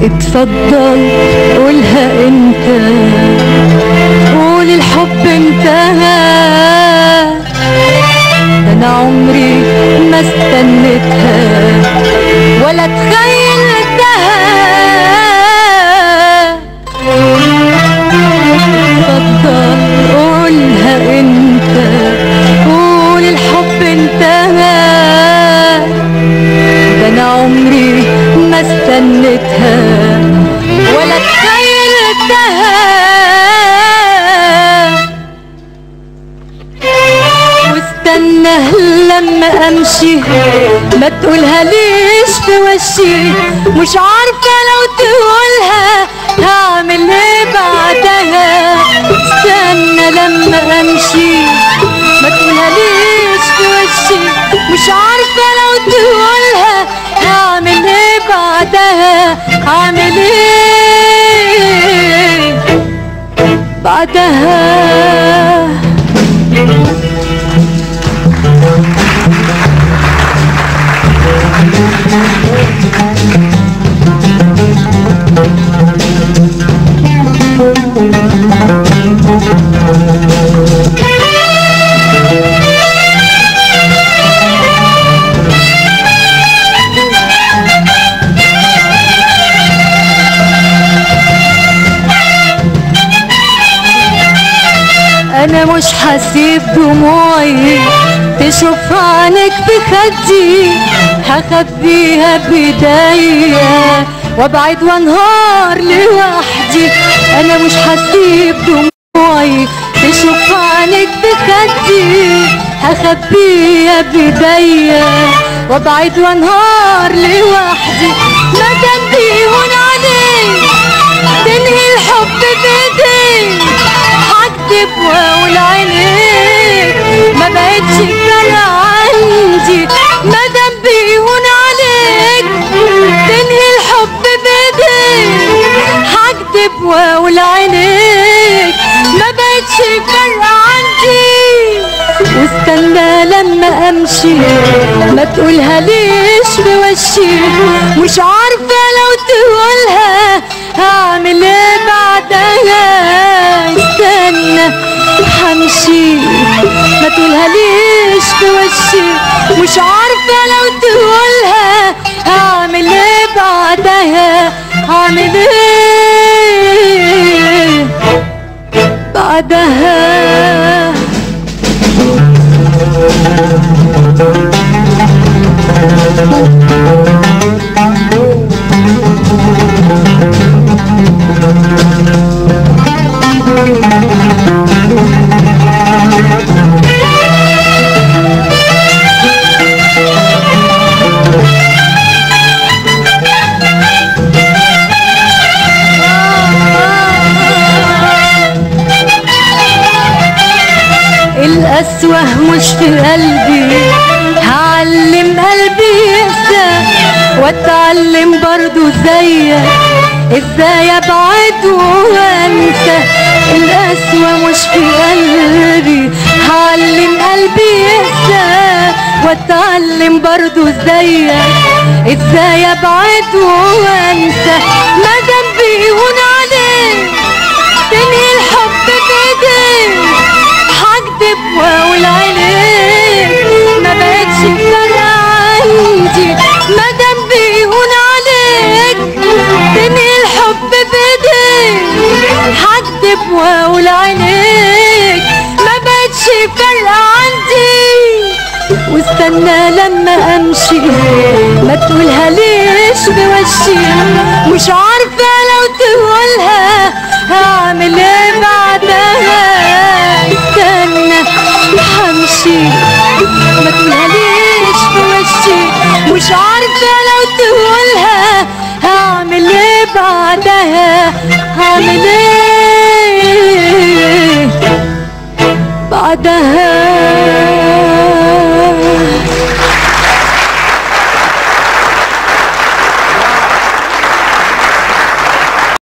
اتفضل قولها انت قول الحب انتهى ده انا عمري ما استنيتها ولا تخيلتها اتفضل قولها انت قول الحب انتهى ده انا عمري ما استنيتها ولا تخيلتها واستنى لما امشي ما تقولها ليش في وشي مش عارفة لو تقولها هعمل ايه بعدها استنى لما امشي ما تقولها ليش في وشي مش عارفة لو تقولها هعمل ايه بعدها هعمل ايه بعدها انا مش هسيب دموعي تشوف عينك بخدي هخبيها بايديا وابعد وانهار لوحدي انا مش هسيب دموعي تشوف عينك بخدي هخبيها بايديا وابعد وانهار لوحدي ما كان بيهون عليك تنهي الحب بايديك هكدب واقول عينيك ما بقتش فارقة عندي ما دام بيهون عليك تنهي الحب بايديك هكدب واقول عينيك ما بقتش فارقة عندي واستنى لما امشي ما تقولها ليش بوشي مش عارفة لو تقولها هعمل ايه بعدها استنى همشي ما تقولها ليش بوشي مش عارفة لو تقولها هعمل ايه بعدها هعمل ايه بعدها القسوة مش في قلبي هعلم قلبي ينسى واتعلم برضو زيك ازاي ابعد وانسى القسوة مش في قلبي هعلم قلبي ينسى واتعلم برضو زيك ازاي ابعد وانسى ما دام بيهون عليك تنهي الحب بايديك هكدب واقول عينيك ما بقتش فارقة عندي ما دام بيهون عليك تنهي الحب بايديك هكدب واقول عينيك ما بقتش فارقة عندي واستنى لما امشي ما تقولها ليش بوشي مش عارفة لو تقولها هعمل ايه بعدها استنى همشي ما تقولها ليش بوشي مش عارفة لو تقولها هعمل ايه بعدها هعمل ايه بعدها